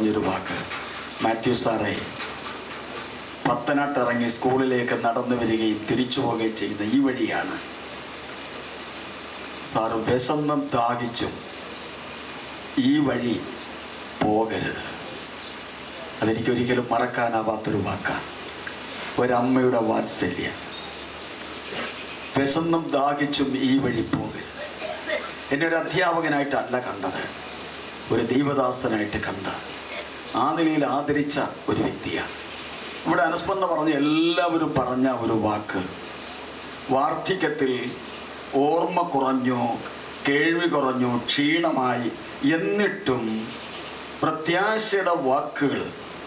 പറഞ്ഞൊരു വാക്ക് മാത്യു സാറേ പത്തനാട്ടിറങ്ങി സ്കൂളിലേക്ക് നടന്നു വരികയും തിരിച്ചു പോവുകയും ചെയ്യുന്ന ഈ വഴിയാണ് സാറ് വിശന്നും ദാഹിച്ചും ഈ വഴി പോകരുത് അതെനിക്കൊരിക്കലും മറക്കാനാവാത്തൊരു വാക്കാണ് ഒരമ്മയുടെ വാത്സല്യം വിശന്നും ദാഹിച്ചും ഈ വഴി പോകരുത് എന്നെ ഒരു അധ്യാപകനായിട്ടല്ല കണ്ടത് ഒരു ദൈവദാസനായിട്ട് കണ്ട ആ നിലയിൽ ആദരിച്ച ഒരു വ്യക്തിയാണ് ഇവിടെ അനുസ്മരണ പറഞ്ഞ എല്ലാവരും പറഞ്ഞ ഒരു വാക്ക് വാർദ്ധക്യത്തിൽ ഓർമ്മ കുറഞ്ഞു കേൾവി കുറഞ്ഞു ക്ഷീണമായി എന്നിട്ടും പ്രത്യാശയുടെ വാക്കുകൾ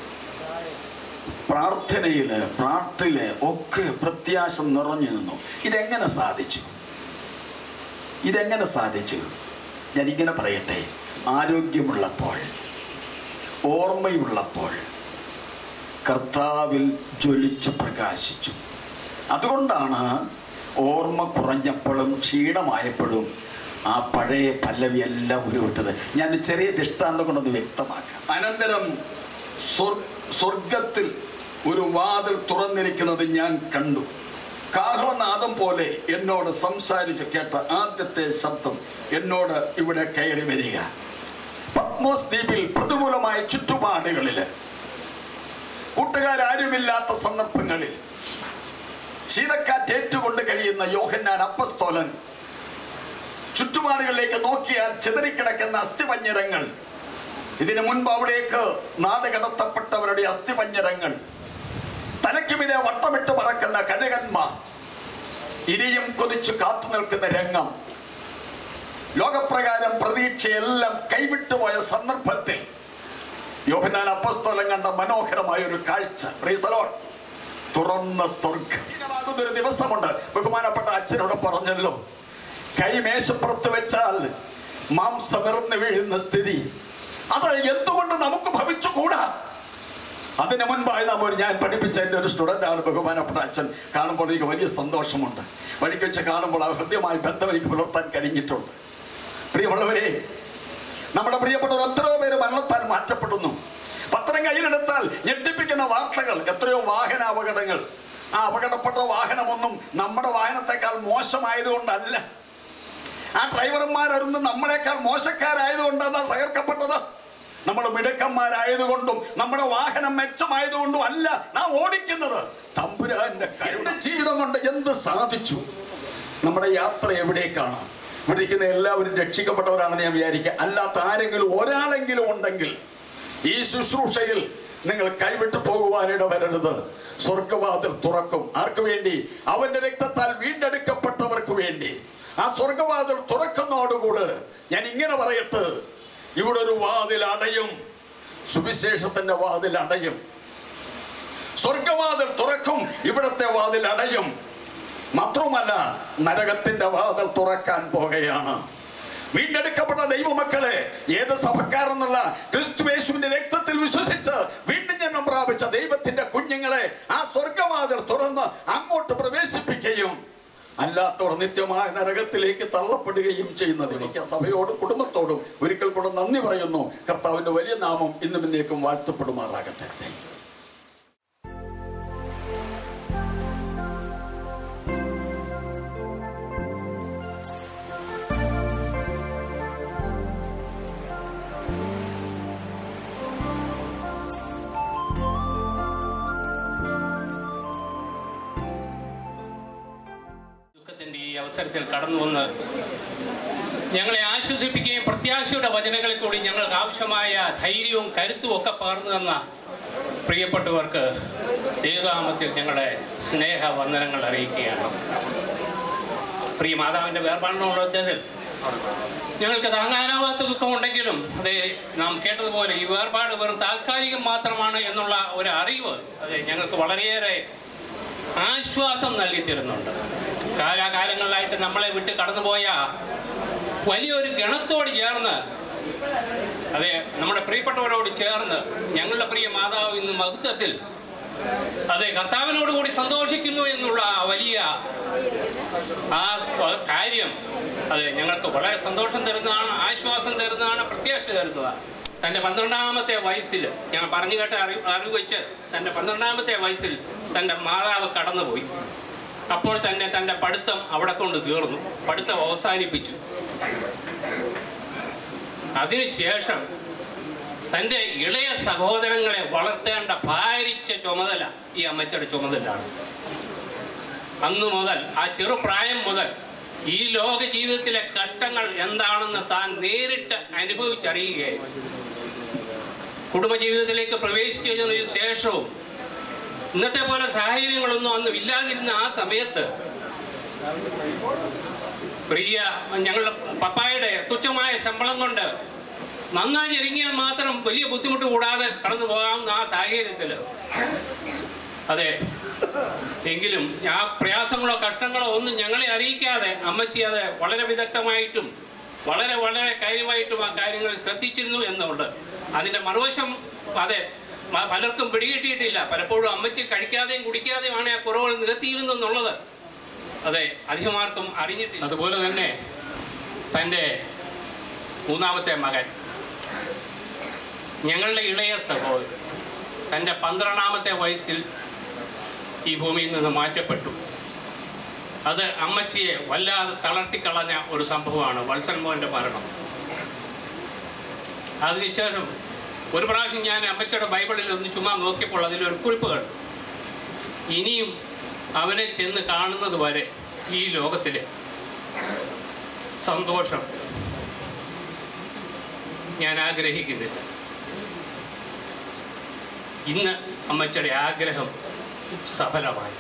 പ്രാർത്ഥനയിൽ പ്രാർത്ഥനയില് ഒക്കെ പ്രത്യാശ നിറഞ്ഞു നിന്നു ഇതെങ്ങനെ സാധിച്ചു ഇതെങ്ങനെ സാധിച്ചു ഞാനിങ്ങനെ പറയട്ടെ ആരോഗ്യമുള്ളപ്പോൾ ഓർമ്മയുള്ളപ്പോൾ കർത്താവിൽ ജ്വലിച്ചു പ്രകാശിച്ചു അതുകൊണ്ടാണ് ഓർമ്മ കുറഞ്ഞപ്പോഴും ക്ഷീണമായപ്പോഴും ആ പഴയ പല്ലവി എല്ലാം ഉരുവിട്ടത് ഞാൻ ഒരു ചെറിയ ദൃഷ്ടാന്തം കൊണ്ടൊന്ന് വ്യക്തമാക്കാം അനന്തരം സ്വർ- സ്വർഗത്തിൽ ഒരു വാതിൽ തുറന്നിരിക്കുന്നത് ഞാൻ കണ്ടു കാഹളനാദം പോലെ എന്നോട് സംസാരിച്ചു കേട്ട ആദ്യത്തെ ശബ്ദം എന്നോട് ഇവിടെ കയറി വരിക പത്മോസ് ദ്വീപിൽ പ്രതികൂലമായ ചുറ്റുപാടുകളിൽ കൂട്ടുകാരാരുമില്ലാത്ത സന്ദർഭങ്ങളിൽ ശീതക്കാറ്റ് ഏറ്റുകൊണ്ട് കഴിയുന്ന യോഹന്നാൻ അപ്പസ്തോലൻ ചുറ്റുപാടുകളിലേക്ക് നോക്കിയാൽ ചിതറിക്കിടക്കുന്ന അസ്ഥിപഞ്ഞരങ്ങൾ ഇതിനു മുൻപ് അവിടേക്ക് നാട് കടത്തപ്പെട്ടവരുടെ അസ്ഥിപഞ്ഞരങ്ങൾ തലയ്ക്കുമിലെ വട്ടമിട്ട് പറക്കുന്ന കഴുകന്മാർ ഇനിയും കൊതിച്ചു കാത്തു നിൽക്കുന്ന രംഗം ലോകപ്രകാരം പ്രതീക്ഷയെല്ലാം കൈവിട്ടുപോയ സന്ദർഭത്തിൽ യോഹന്നാൻ അപ്പസ്തോലം കണ്ട മനോഹരമായ ഒരു കാഴ്ച Praise the Lord. തുറന്ന സ്വർഗം ഒരു ദിവസമുണ്ട് ബഹുമാനപ്പെട്ട അച്ഛനോട് പറഞ്ഞല്ലോ കൈ മേശപ്പുറത്ത് വെച്ചാൽ മാംസമിറന്ന് വീഴുന്ന സ്ഥിതി അത് എന്തുകൊണ്ട് നമുക്ക് ഭവിച്ചുകൂടാ അതിന് മുൻപായി നാം ഒരു ഞാൻ പഠിപ്പിച്ച എൻ്റെ ഒരു സ്റ്റുഡൻ്റ് ആണ് ബഹുമാനപ്പെട്ട അച്ഛൻ കാണുമ്പോൾ എനിക്ക് വലിയ സന്തോഷമുണ്ട് വഴിക്ക് വെച്ച് കാണുമ്പോൾ ആ ഹൃദ്യമായ ബന്ധം എനിക്ക് പുലർത്താൻ കഴിഞ്ഞിട്ടുണ്ട് പ്രിയമുള്ളവരെ നമ്മുടെ പ്രിയപ്പെട്ടവർ എത്രയോ പേര് മരണത്താൽ മാറ്റപ്പെടുന്നു പത്രം കയ്യിലെടുത്താൽ ഞെട്ടിപ്പിക്കുന്ന വാർത്തകൾ എത്രയോ വാഹന അപകടങ്ങൾ ആ അപകടപ്പെട്ട വാഹനമൊന്നും നമ്മുടെ വാഹനത്തെക്കാൾ മോശമായതുകൊണ്ടല്ല ആ ഡ്രൈവർമാരൊന്നും നമ്മളെക്കാൾ മോശക്കാരായതുകൊണ്ടാണ് തകർക്കപ്പെട്ടത് നമ്മൾ മിടുക്കന്മാരായതുകൊണ്ടും നമ്മുടെ വാഹനം മെച്ചമായതുകൊണ്ടും അല്ല നാം ഓടിക്കുന്നത് തമ്പുരാന്റെ കരുണ ജീവിതം കൊണ്ട് എന്ത് സാധിച്ചു നമ്മുടെ യാത്ര എവിടേക്കാണ് ഇവിടെ ഇരിക്കുന്ന എല്ലാവരും രക്ഷിക്കപ്പെട്ടവരാണെന്ന് ഞാൻ വിചാരിക്കുക അല്ലാത്ത ആരെങ്കിലും ഒരാളെങ്കിലും ഉണ്ടെങ്കിൽ ഈ ശുശ്രൂഷയിൽ നിങ്ങൾ കൈവിട്ടു പോകുവാനിട വരരുത് സ്വർഗവാതിൽ തുറക്കും ആർക്ക് വേണ്ടി അവന്റെ രക്തത്താൽ വീണ്ടെടുക്കപ്പെട്ടവർക്ക് വേണ്ടി ആ സ്വർഗവാതിൽ തുറക്കുന്നതോടുകൂട് ഞാൻ ഇങ്ങനെ പറയട്ടെ ഇവിടെ ഒരു വാതിൽ അടയും സുവിശേഷത്തിന്റെ വാതിൽ അടയും സ്വർഗവാതിൽ തുറക്കും ഇവിടത്തെ വാതിൽ അടയും മാത്രമല്ല നരകത്തിന്റെ വാതിൽ തുറക്കാൻ പോകുകയാണ് വീണ്ടെടുക്കപ്പെട്ട ദൈവമക്കളെ ഏത് സഭക്കാരെന്നുള്ള ക്രിസ്തുവേശുവിന്റെ രക്തത്തിൽ വിശ്വസിച്ച് വീണ്ടും ജന്മം പ്രാപിച്ച ദൈവത്തിന്റെ കുഞ്ഞുങ്ങളെ ആ സ്വർഗവാതിൽ തുറന്ന് അങ്ങോട്ട് പ്രവേശിപ്പിക്കുകയും അല്ലാത്തവർ നിത്യമായ നരകത്തിലേക്ക് തള്ളപ്പെടുകയും ചെയ്യുന്നത് എനിക്ക് സഭയോടും കുടുംബത്തോടും ഒരിക്കൽ കൂടെ നന്ദി പറയുന്നു കർത്താവിന്റെ വലിയ നാമം ഇന്നും ഇന്നേക്കും വാഴ്ത്തപ്പെടുമാറാകട്ടെ Thank you. ദുഃഖത്തിന്റെ ഈ അവസരത്തിൽ കടന്നു വന്ന് ഞങ്ങളെ ആശ്വസിപ്പിക്കുകയും പ്രത്യാശയുടെ വചനങ്ങളിൽ കൂടി ഞങ്ങൾക്ക് ആവശ്യമായ ധൈര്യവും കരുത്തും ഒക്കെ പകർന്നു തന്ന പ്രിയപ്പെട്ടവർക്ക് ദൈവനാമത്തിൽ ഞങ്ങളുടെ സ്നേഹ വന്ദനങ്ങൾ അറിയിക്കുകയാണ് പ്രിയ മാതാവിൻ്റെ വേർപാടിനുള്ളതിൽ ഞങ്ങൾക്ക് താങ്ങാനാവാത്ത ദുഃഖമുണ്ടെങ്കിലും അത് നാം കേട്ടതുപോലെ ഈ വേർപാട് വെറും താൽക്കാലികം മാത്രമാണ് എന്നുള്ള ഒരു അറിവ് അത് ഞങ്ങൾക്ക് വളരെയേറെ ആശ്വാസം നൽകി തരുന്നുണ്ട് കാലാകാലങ്ങളിലായിട്ട് നമ്മളെ വിട്ട് കടന്നുപോയ വലിയൊരു ഗണത്തോട് ചേർന്ന് അതെ നമ്മുടെ പ്രിയപ്പെട്ടവരോട് ചേർന്ന് ഞങ്ങളുടെ പ്രിയ മാതാവ് ഇന്ന് മഹത്വത്തിൽ അതെ കർത്താവിനോട് കൂടി സന്തോഷിക്കുന്നു എന്നുള്ള ആ വലിയ ആ കാര്യം അതെ ഞങ്ങൾക്ക് വളരെ സന്തോഷം തരുന്നതാണ് ആശ്വാസം തരുന്നതാണ് പ്രത്യാശ തരുന്നതാണ് തൻ്റെ പന്ത്രണ്ടാമത്തെ വയസ്സിൽ ഞാൻ പറഞ്ഞു കേട്ട അറിവ് അറിവ് വെച്ച് തൻ്റെ പന്ത്രണ്ടാമത്തെ വയസ്സിൽ തൻ്റെ മാതാവ് കടന്നുപോയി അപ്പോൾ തന്നെ തൻ്റെ പഠിത്തം അവിടെ കൊണ്ട് തീർന്നു പഠിത്തം അവസാനിപ്പിച്ചു അതിനുശേഷം തൻ്റെ ഇളയ സഹോദരങ്ങളെ വളർത്തേണ്ട ഭാരിച്ച ചുമതല ഈ അമ്മച്ചയുടെ ചുമതലയാണ് അന്നു മുതൽ ആ ചെറുപ്രായം മുതൽ ഈ ലോക ജീവിതത്തിലെ കഷ്ടങ്ങൾ എന്താണെന്ന് താൻ നേരിട്ട് അനുഭവിച്ചറിയുകയായി കുടുംബജീവിതത്തിലേക്ക് പ്രവേശിച്ചതിനു ശേഷവും ഇന്നത്തെ പോലെ സാഹചര്യങ്ങളൊന്നും അന്ന് ഇല്ലാതിരുന്ന ആ സമയത്ത് പ്രിയ ഞങ്ങളുടെ പപ്പായുടെ തുച്ഛമായ ശമ്പളം കൊണ്ട് നന്നായി ഞെരുങ്ങിയാൽ മാത്രം വലിയ ബുദ്ധിമുട്ട് കൂടാതെ കടന്നു പോകാവുന്ന ആ സാഹചര്യത്തിൽ അതെ എങ്കിലും ആ പ്രയാസങ്ങളോ കഷ്ടങ്ങളോ ഒന്നും ഞങ്ങളെ അറിയിക്കാതെ അമ്മച്ചി അത് വളരെ വിദഗ്ധമായിട്ടും വളരെ വളരെ കാര്യമായിട്ടും ആ കാര്യങ്ങൾ ശ്രദ്ധിച്ചിരുന്നു എന്നുണ്ട് അതിൻ്റെ മറുവശം അതെ മ- പലർക്കും പിടികിട്ടിയിട്ടില്ല പലപ്പോഴും അമ്മച്ചി കഴിക്കാതെയും കുടിക്കാതെയുമാണ് ആ കുറവുകൾ നികത്തിയിരുന്നു എന്നുള്ളത് അതെ അധികമാർക്കും അറിഞ്ഞിട്ടില്ല അതുപോലെ തന്നെ തൻ്റെ മൂന്നാമത്തെ മകൻ ഞങ്ങളുടെ ഇളയ സഹോദരൻ തൻ്റെ പന്ത്രണ്ടാമത്തെ വയസ്സിൽ ഈ ഭൂമിയിൽ നിന്ന് മാറ്റപ്പെട്ടു അത് അമ്മച്ചിയെ വല്ലാതെ തളർത്തിക്കളഞ്ഞ ഒരു സംഭവമാണ് വത്സൻ മോഹൻ്റെ മരണം അതിനുശേഷം ഒരു പ്രാവശ്യം ഞാൻ അമ്മച്ചിയുടെ ബൈബിളിൽ ഒന്ന് ചുമ്മാ നോക്കിയപ്പോൾ അതിലൊരു കുറിപ്പ് കണ്ടു ഇനിയും അവനെ ചെന്ന് കാണുന്നത് വരെ ഈ ലോകത്തിലെ സന്തോഷം ഞാൻ ആഗ്രഹിക്കുന്നില്ല ഇന്ന് അമ്മച്ചിയുടെ ആഗ്രഹം സഫലമായി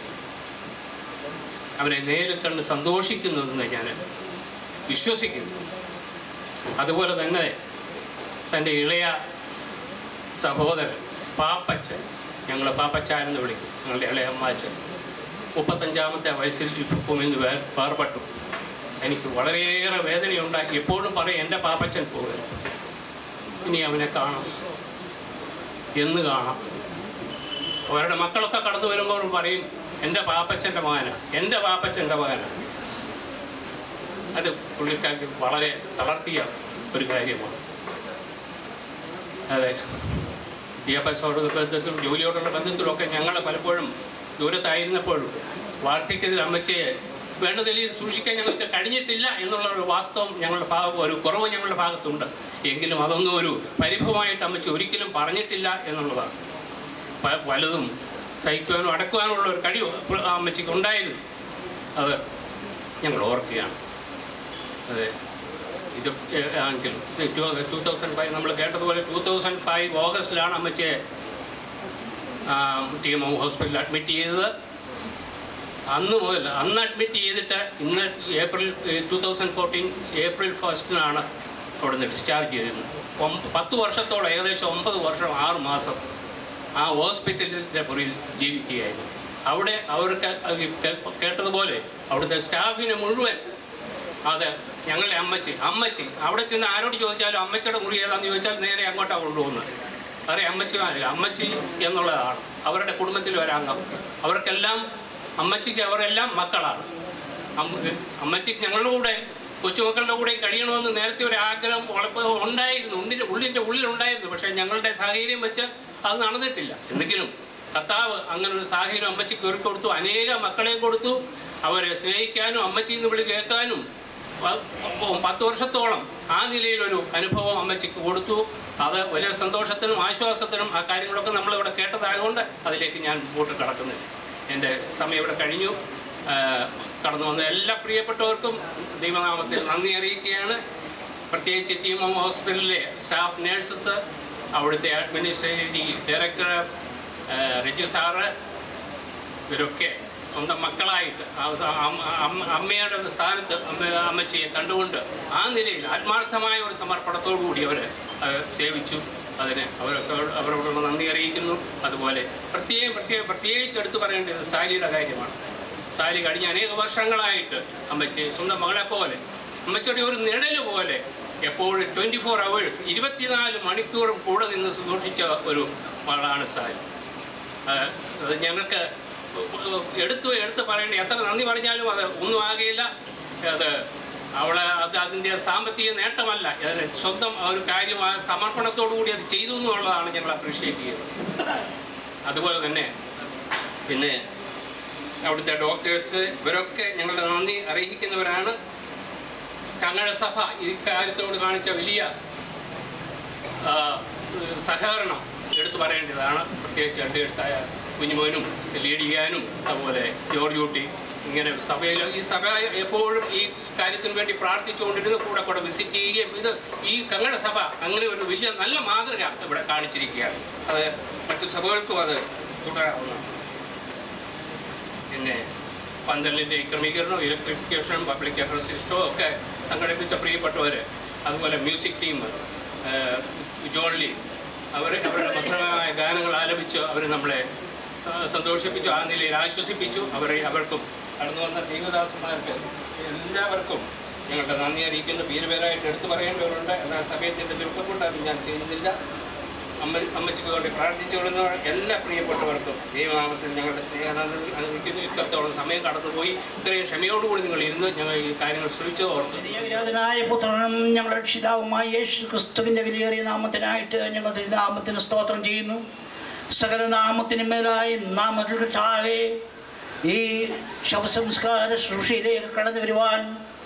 അവനെ നേരിൽ കണ്ട് സന്തോഷിക്കുന്നുവെന്ന് ഞാൻ വിശ്വസിക്കുന്നു അതുപോലെ തന്നെ തൻ്റെ ഇളയ സഹോദരൻ പാപ്പച്ചൻ ഞങ്ങൾ പാപ്പച്ച എന്ന് വിളിക്കും ഞങ്ങളുടെ ഇളയ അമ്മാച്ചൻ മുപ്പത്തഞ്ചാമത്തെ വയസ്സിൽ ഇപ്പം ഇന്ന് വേ വേർപെട്ടു എനിക്ക് വളരെയേറെ വേദനയുണ്ടായി എപ്പോഴും പറയും എൻ്റെ പാപ്പച്ചൻ പോകുക ഇനി അവനെ കാണാം എന്ന് കാണാം അവരുടെ മക്കളൊക്കെ കടന്നു വരുമ്പോൾ പറയും എൻ്റെ പാപ്പച്ചൻ്റെ മകനാണ് എൻ്റെ പാപ്പച്ചൻ്റെ മകനാണ് അത് പുള്ളിക്കാർക്ക് വളരെ തളർത്തിയ ഒരു കാര്യമാണ് അതെ വിദ്യാഭ്യാസത്തോട് ബന്ധത്തിലും ജോലിയോടുള്ള ബന്ധത്തിലൊക്കെ ഞങ്ങൾ പലപ്പോഴും ദൂരത്തായിരുന്നപ്പോഴും വാർദ്ധക്യത്തിൽ അമ്മച്ചയെ വേണ്ട നിലയിൽ സൂക്ഷിക്കാൻ ഞങ്ങൾക്ക് കഴിഞ്ഞിട്ടില്ല എന്നുള്ള ഒരു വാസ്തവം ഞങ്ങളുടെ ഭാഗം ഒരു കുറവ് ഞങ്ങളുടെ ഭാഗത്തുണ്ട് എങ്കിലും അതൊന്നും ഒരു പരിഭവമായിട്ട് അമ്മച്ചി ഒരിക്കലും പറഞ്ഞിട്ടില്ല എന്നുള്ളതാണ് പ- പലതും സഹിക്കുവാനും അടക്കുവാനുമുള്ള ഒരു കഴിവ് ആ അമ്മച്ചിക്ക് ഉണ്ടായിരുന്നു അത് ഞങ്ങൾ ഓർക്കുകയാണ് അതെ ഇത് ആണെങ്കിലും ടൂ തൗസൻഡ് ഫൈവ് നമ്മൾ കേട്ടതുപോലെ ടൂ തൗസൻഡ് ഫൈവ് ഓഗസ്റ്റിലാണ് അമ്മച്ചിയെ ടി എം ഹോസ്പിറ്റലിൽ അഡ്മിറ്റ് ചെയ്തത് അന്ന് മുതൽ അന്ന് അഡ്മിറ്റ് ചെയ്തിട്ട് ഇന്ന് April two thousand fourteen April ഫസ്റ്റിനാണ് അവിടെ നിന്ന് ഡിസ്ചാർജ് ചെയ്തിരുന്നത് ഒമ്പ- പത്ത് വർഷത്തോളം ഏകദേശം ഒമ്പത് വർഷം ആറ് മാസം ആ ഹോസ്പിറ്റലിൻ്റെ മുറിയിൽ ജീവിക്കുകയായിരുന്നു അവിടെ അവർക്ക് അത് കേ- കേട്ടതുപോലെ അവിടുത്തെ സ്റ്റാഫിനെ മുഴുവൻ അത് ഞങ്ങളുടെ അമ്മച്ചി അമ്മച്ചി അവിടെ ചെന്ന് ആരോട് ചോദിച്ചാലും അമ്മച്ചിയുടെ മുറി ഏതാണെന്ന് ചോദിച്ചാൽ നേരെ അങ്ങോട്ടാണ് കൊണ്ടുപോകുന്നത് അതെ അമ്മച്ചിമാർ അമ്മച്ചി എന്നുള്ളതാണ് അവരുടെ കുടുംബത്തിൽ ഒരംഗം അവർക്കെല്ലാം അമ്മച്ചിക്ക് അവരെല്ലാം മക്കളാണ് അമ്മ- അമ്മച്ചിക്ക് ഞങ്ങളുടെ കൂടെ കൊച്ചുമക്കളുടെ കൂടെ കഴിയണമെന്ന് നേരത്തെ ഒരു ആഗ്രഹം ഉളപ്പ- ഉണ്ടായിരുന്നു ഉള്ളിൻ്റെ ഉള്ളിൻ്റെ ഉള്ളിലുണ്ടായിരുന്നു പക്ഷേ ഞങ്ങളുടെ സാഹചര്യം വെച്ച് അത് നടന്നിട്ടില്ല എന്തെങ്കിലും കർത്താവ് അങ്ങനെ ഒരു സാഹചര്യം അമ്മച്ചിക്ക് ഒരുക്കി കൊടുത്തു അനേക മക്കളെയും കൊടുത്തു അവരെ സ്നേഹിക്കാനും അമ്മച്ചി എന്ന് വിളി കേൾക്കാനും പ- പ- പത്ത് വർഷത്തോളം ആ നിലയിലൊരു അനുഭവം അമ്മച്ചിക്ക് കൊടുത്തു അത് വലിയ സന്തോഷത്തിനും ആശ്വാസത്തിനും ആ കാര്യങ്ങളൊക്കെ നമ്മളിവിടെ കേട്ടതായതുകൊണ്ട് അതിലേക്ക് ഞാൻ മുമ്പോട്ട് കടക്കുന്നില്ല എൻ്റെ സമയം ഇവിടെ കഴിഞ്ഞു ആ, കടന്നു വന്ന എല്ലാ പ്രിയപ്പെട്ടവർക്കും ദൈവനാമത്തിൽ നന്ദി അറിയിക്കുകയാണ് പ്രത്യേകിച്ച് ടി എം എം ഹോസ്പിറ്റലിലെ സ്റ്റാഫ് നേഴ്സസ് അവിടുത്തെ അഡ്മിനിസ്ട്രേറ്റീവ് ഡയറക്ടർ രജി സാറ് ഇവരൊക്കെ സ്വന്തം മക്കളായിട്ട് ആ സ- അമ്മ- അമ്മ- അമ്മയുടെ ഒരു സ്ഥാനത്ത് അമ്മ അമ്മച്ചിയെ കണ്ടുകൊണ്ട് ആ നിലയിൽ ആത്മാർത്ഥമായ ഒരു സമർപ്പണത്തോടു കൂടി അവർ സേവിച്ചു അതിന് അവരൊക്കെ അവരോടുള്ള നന്ദി അറിയിക്കുന്നു അതുപോലെ പ്രത്യേകം പ്രത്യേകം പ്രത്യേകിച്ച് എടുത്തു പറയേണ്ടത് സാലിയുടെ കാര്യമാണ് സാലി കഴിഞ്ഞ അനേക വർഷങ്ങളായിട്ട് അമ്മച്ചി സ്വന്തം മകളെ പോലെ അമ്മച്ചിയുടെ ഒരു നിഴല് പോലെ എപ്പോഴും ട്വൻറ്റി ഫോർ അവേഴ്സ് ഇരുപത്തിനാല് മണിക്കൂറും കൂടെ നിന്ന് സൂക്ഷിച്ച ഒരു മകളാണ് സാലി ആ, അത് ഞങ്ങൾക്ക് എടുത്തു എടുത്ത് പറയേണ്ട എത്ര നന്ദി പറഞ്ഞാലും അത് ഒന്നും ആകെയില്ല അത് അവളെ അത് അതിൻ്റെ സാമ്പത്തിക നേട്ടമല്ല അത് സ്വന്തം ആ ഒരു കാര്യം ആ സമർപ്പണത്തോടു കൂടി അത് ചെയ്തു എന്നുള്ളതാണ് ഞങ്ങൾ അപ്രീഷിയേറ്റ് ചെയ്യുന്നത് അതുപോലെ തന്നെ പിന്നെ അവിടുത്തെ ഡോക്ടേഴ്സ് ഇവരൊക്കെ ഞങ്ങളുടെ നന്ദി അറിയിക്കുന്നവരാണ് കന്നഡ സഭ ഈ കാര്യത്തോട് കാണിച്ച വലിയ ആ, സഹകരണം എടുത്തു പറയേണ്ടതാണ് പ്രത്യേകിച്ച് അഡ്വൈസായ കുഞ്ഞുമോനും ലീഡ് ചെയ്യാനും അതുപോലെ ജോർജ് കുട്ടി ഇങ്ങനെ സഭയിൽ ഈ സഭ എപ്പോഴും ഈ കാര്യത്തിന് വേണ്ടി പ്രാർത്ഥിച്ചുകൊണ്ടിരുന്ന കൂടെ കൂടെ വിസിറ്റ് ചെയ്യുകയും ഇത് ഈ കന്നഡ സഭ അങ്ങനെ ഒരു വലിയ നല്ല മാതൃക ഇവിടെ കാണിച്ചിരിക്കുകയാണ് അത് മറ്റു സഭകൾക്കും അത് തുടരാവുന്നതാണ് പിന്നെ പന്തലിൻ്റെ ക്രമീകരണവും ഇലക്ട്രിഫിക്കേഷനും പബ്ലിക് അഡ്രസ് സിസ്റ്റവും ഒക്കെ സംഘടിപ്പിച്ച പ്രിയപ്പെട്ടവർ അതുപോലെ മ്യൂസിക് ടീം ജോൺലി അവർ അവരുടെ മധുരമായ ഗാനങ്ങൾ ആലപിച്ച് അവർ നമ്മളെ സ- സന്തോഷിപ്പിച്ചു ആ നിലയിൽ ആശ്വസിപ്പിച്ചു അവരെ അവർക്കും കടന്നു വന്ന ദൈവദാസന്മാർക്ക് എല്ലാവർക്കും ഞങ്ങളുടെ നന്ദി അറിയിക്കുന്ന പേരുപേരായിട്ട് എടുത്തു പറയേണ്ടവരുണ്ട് എന്നാൽ സമയത്തിൻ്റെ ചുരുക്കം കൊണ്ട് അത് ഞാൻ ചെയ്യുന്നില്ല അമ്മ അമ്മച്ചിക്ക് വേണ്ടി പ്രാർത്ഥിച്ചുകൊള്ളുന്ന എല്ലാ പ്രിയപ്പെട്ടവർക്കും ദൈവനാമത്തിൽ ഞങ്ങളുടെ സ്നേഹം അനുഭവിക്കുന്നു ഇത്രത്തോളം സമയം കടന്നുപോയി ഇത്രയും ക്ഷമയോടുകൂടി നിങ്ങൾ ഇരുന്ന് ഞങ്ങൾ ഈ കാര്യങ്ങൾ ശ്രമിച്ചത് ഓർത്ത് ദൈവരാജനായ പുത്രനും ഞങ്ങളുടെ രക്ഷിതാവുമായ യേശു ക്രിസ്തുവിന്റെ വിലയേറിയ നാമത്തിനായിട്ട് ഞങ്ങൾ തിരുനാമത്തിന് സ്തോത്രം ചെയ്യുന്നു സകല നാമത്തിന് മേലായി നാമത്തിൽ കിട്ടാവേ ഈ ശവസംസ്കാര ശുശ്രൂഷയിലേക്ക് കടന്നു വരുവാൻ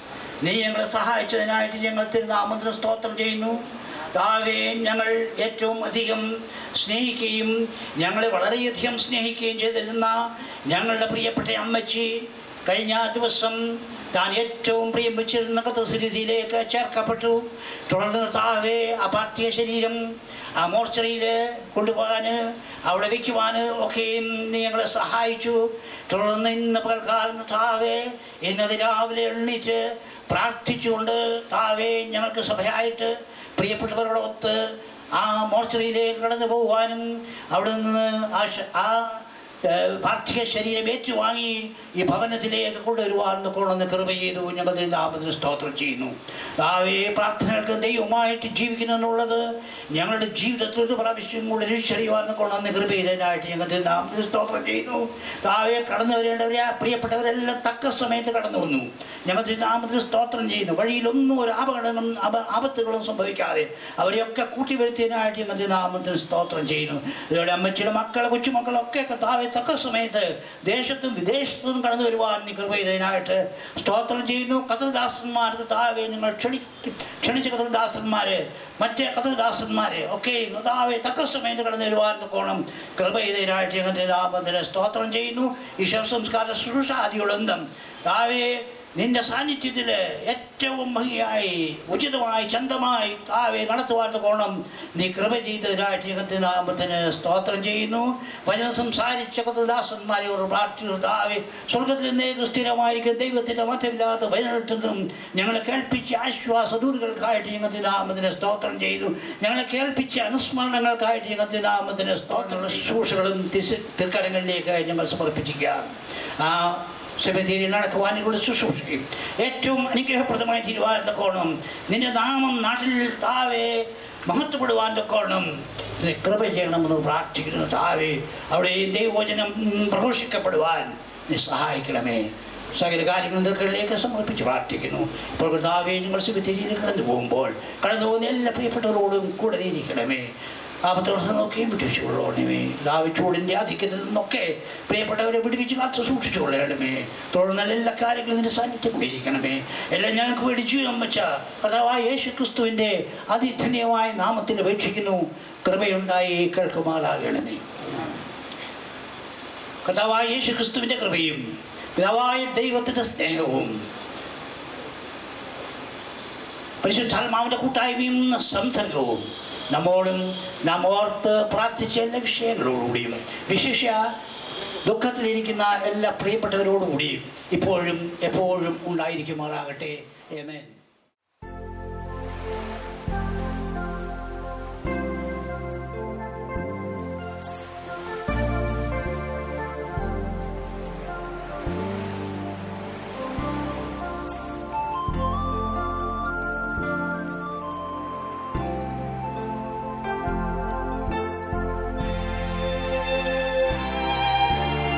നീ ഞങ്ങളെ സഹായിച്ചതിനായിട്ട് ഞങ്ങൾ തിരുനാമത്തിന് സ്തോത്രം ചെയ്യുന്നു താവേ ഞങ്ങൾ ഏറ്റവും അധികം സ്നേഹിക്കുകയും ഞങ്ങളെ വളരെയധികം സ്നേഹിക്കുകയും ചെയ്തിരുന്ന ഞങ്ങളുടെ പ്രിയപ്പെട്ട അമ്മച്ചി കഴിഞ്ഞ ദിവസം താൻ ഏറ്റവും പ്രിയം വെച്ചിരുന്ന കത്തസ്ഥിതിയിലേക്ക് ചേർക്കപ്പെട്ടു തുടർന്ന് താവേ ആ പാർത്ഥിക ശരീരം ആ മോർച്ചറിയിൽ കൊണ്ടുപോകാൻ അവിടെ വയ്ക്കുവാൻ ഒക്കെയും നീ ഞങ്ങളെ സഹായിച്ചു തുടർന്ന് ഇന്ന് പകൽക്കാലം താവേ ഇന്നത് രാവിലെ എണ്ണീറ്റ് പ്രാർത്ഥിച്ചുകൊണ്ട് താവേ ഞങ്ങൾക്ക് സഭയായിട്ട് പ്രിയപ്പെട്ടവരോടൊത്ത് ആ മോർച്ചറിയിലേക്ക് കടന്നു പോകുവാനും അവിടെ നിന്ന് ആ ശ- ആ ഏഹ്, പാർത്ഥിക ശരീരം ഏറ്റുവാങ്ങി ഈ ഭവനത്തിലേക്ക് കൊണ്ടുവരുവാൻ കൊള്ളുന്ന കൃപ ചെയ്തു ഞങ്ങൾ നാമത്തിന് സ്തോത്രം ചെയ്യുന്നു താവേ പ്രാർത്ഥനകൾക്ക് ദൈവമായിട്ട് ജീവിക്കുന്നു എന്നുള്ളത് ഞങ്ങളുടെ ജീവിതത്തിൽ ഒരു പ്രാവശ്യം കൂടെ തിരിച്ചറിയുവാൻ കൊള്ളുന്ന കൃപ ചെയ്തതിനായിട്ട് ഞങ്ങൾ നാമത്തിന് സ്തോത്രം ചെയ്യുന്നു താവേ കടന്നു വരേണ്ടവരെ പ്രിയപ്പെട്ടവരെല്ലാം തക്ക സമയത്ത് കടന്നു വന്നു ഞങ്ങൾ നാമത്തിന് സ്തോത്രം ചെയ്യുന്നു വഴിയിലൊന്നും ഒരു അപകടങ്ങളും അപ ആപത്തുകളും സംഭവിക്കാതെ അവരെയൊക്കെ കൂട്ടി വരുത്തിയതിനായിട്ട് ഞങ്ങൾ നാമത്തിന് സ്തോത്രം ചെയ്യുന്നു ഇതോടെ അമ്മച്ചിയുടെ മക്കളെ കൊച്ചുമക്കളൊക്കെ കർത്താവെ തക്ക സമയത്ത് ദേശത്തും വിദേശത്തും കടന്നു വരുവാൻ നീ കൃപ ചെയ്തതിനായിട്ട് സ്തോത്രം ചെയ്യുന്നു കഥദാസന്മാർ കർത്താവെ നിങ്ങൾ ക്ഷണി ക്ഷണിച്ച കഥദാസന്മാർ മറ്റേ കഥദാസന്മാരെ ഒക്കെ കർത്താവെ തക്ക സമയത്ത് കടന്നു വരുവാൻ കോണം കൃപ ചെയ്തതിനായിട്ട് ഞങ്ങളുടെ നാമത്തിന് സ്തോത്രം ചെയ്യുന്നു ഈ ശവസംസ്കാര ശുശ്രൂഷ ആദിയോടന്തം താവേ നിന്റെ സാന്നിധ്യത്തിൽ ഏറ്റവും ഭംഗിയായി ഉചിതമായി ചന്തമായി താവെ നടത്തുവാൻ കോണം നീ കൃപ ചെയ്തതിനായിട്ട് ഞങ്ങളുടെ നാമത്തിന് സ്തോത്രം ചെയ്യുന്നു വചനം സംസാരിച്ച കഥദാസന്മാരെ ഒരു പ്രാർത്ഥിച്ചു താവെ സ്വർഗത്തിൽ നിന്നേക്ക് സ്ഥിരമായിരിക്കും ദൈവത്തിൻ്റെ മതമില്ലാത്ത വചനത്തിനും ഞങ്ങളെ കേൾപ്പിച്ച ആശ്വാസദൂരുകൾക്കായിട്ട് ഞങ്ങളുടെ നാമത്തിന് സ്തോത്രം ചെയ്തു ഞങ്ങളെ കേൾപ്പിച്ച അനുസ്മരണങ്ങൾക്കായിട്ട് ഞങ്ങളുടെ നാമത്തിന് സ്തോത്ര ശുശ്രൂഷകളും തിസ് തിർക്കരങ്ങളിലേക്ക് ഞങ്ങൾ സമർപ്പിച്ചിരിക്കുകയാണ് ആ സെബിതിയിൽ നടക്കുവാനുള്ള ശുശ്രൂഷയും ഏറ്റവും അനുഗ്രഹപ്രദമായ തിരുവാതിരക്കോണം നിന്റെ നാമം നാട്ടിൽ താവേ മഹത്വപ്പെടുവാൻ കോണം നീ കൃപ ചെയ്യണമെന്ന് പ്രാർത്ഥിക്കുന്നു താവേ അവിടെ ദൈവവചനം പ്രഘോഷിക്കപ്പെടുവാൻ നീ സഹായിക്കണമേ സകല കാര്യങ്ങൾ നിൽക്കളിലേക്ക് സമർപ്പിച്ച് പ്രാർത്ഥിക്കുന്നു ഇപ്പോൾ കർത്താവേ നിങ്ങൾ സെബിതിരിയിൽ കടന്നു പോകുമ്പോൾ കടന്നു പോകുന്ന എല്ലാ പ്രിയപ്പെട്ടവരോടും കൂടെ ഇരിക്കണമേ ആപത്തോടെ നോക്കിയും വിട്ടുവെച്ചുകൊള്ളണമേ ദാവിച്ചൂടിൻ്റെ ആധിക്യത്തിൽ നിന്നൊക്കെ പ്രിയപ്പെട്ടവരെ വിടുവിച്ച് കാത്തു സൂക്ഷിച്ചുകൊള്ളണമേ തുടർന്ന് എല്ലാ കാര്യങ്ങളും നിന്റെ സാന്നിധ്യം കൂടിയിരിക്കണമേ എല്ലാം ഞങ്ങൾക്ക് വേടിച്ചു അമ്മച്ച കഥാവായ യേശു ക്രിസ്തുവിൻ്റെ അതിധന്യമായ നാമത്തിൽ അപേക്ഷിക്കുന്നു കൃപയുണ്ടായി കേൾക്കുമാറാകണമേ കഥാവായ യേശു ക്രിസ്തുവിൻ്റെ കൃപയും പിതാവായ ദൈവത്തിൻ്റെ സ്നേഹവും പരിശുദ്ധാത്മാവിൻ്റെ കൂട്ടായ്മയും സംസർഗവും നമ്മോടും നാം ഓർത്ത് പ്രാർത്ഥിച്ച എല്ലാ വിഷയങ്ങളോടുകൂടിയും വിശേഷ ദുഃഖത്തിലിരിക്കുന്ന എല്ലാ പ്രിയപ്പെട്ടവരോടുകൂടിയും ഇപ്പോഴും എപ്പോഴും ഉണ്ടായിരിക്കുമാറാകട്ടെ ഏമേൻ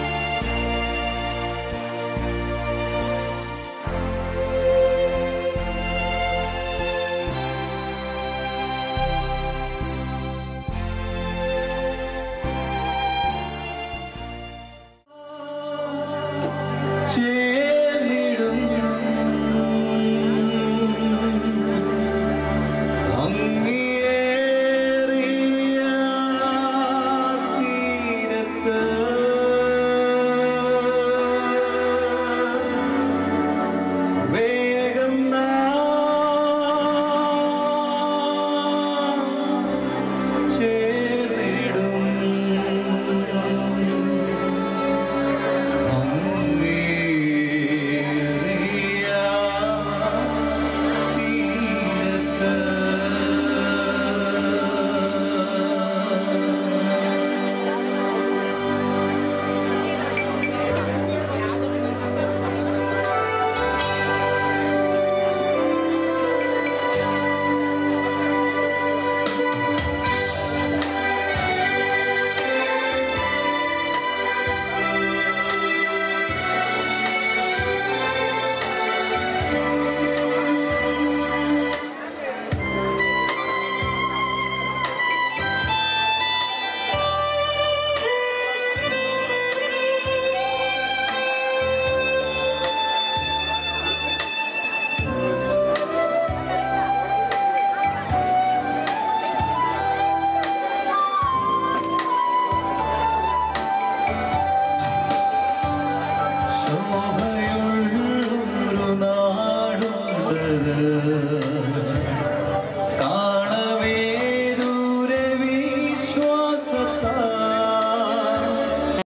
യേശുവേ നല്ലത്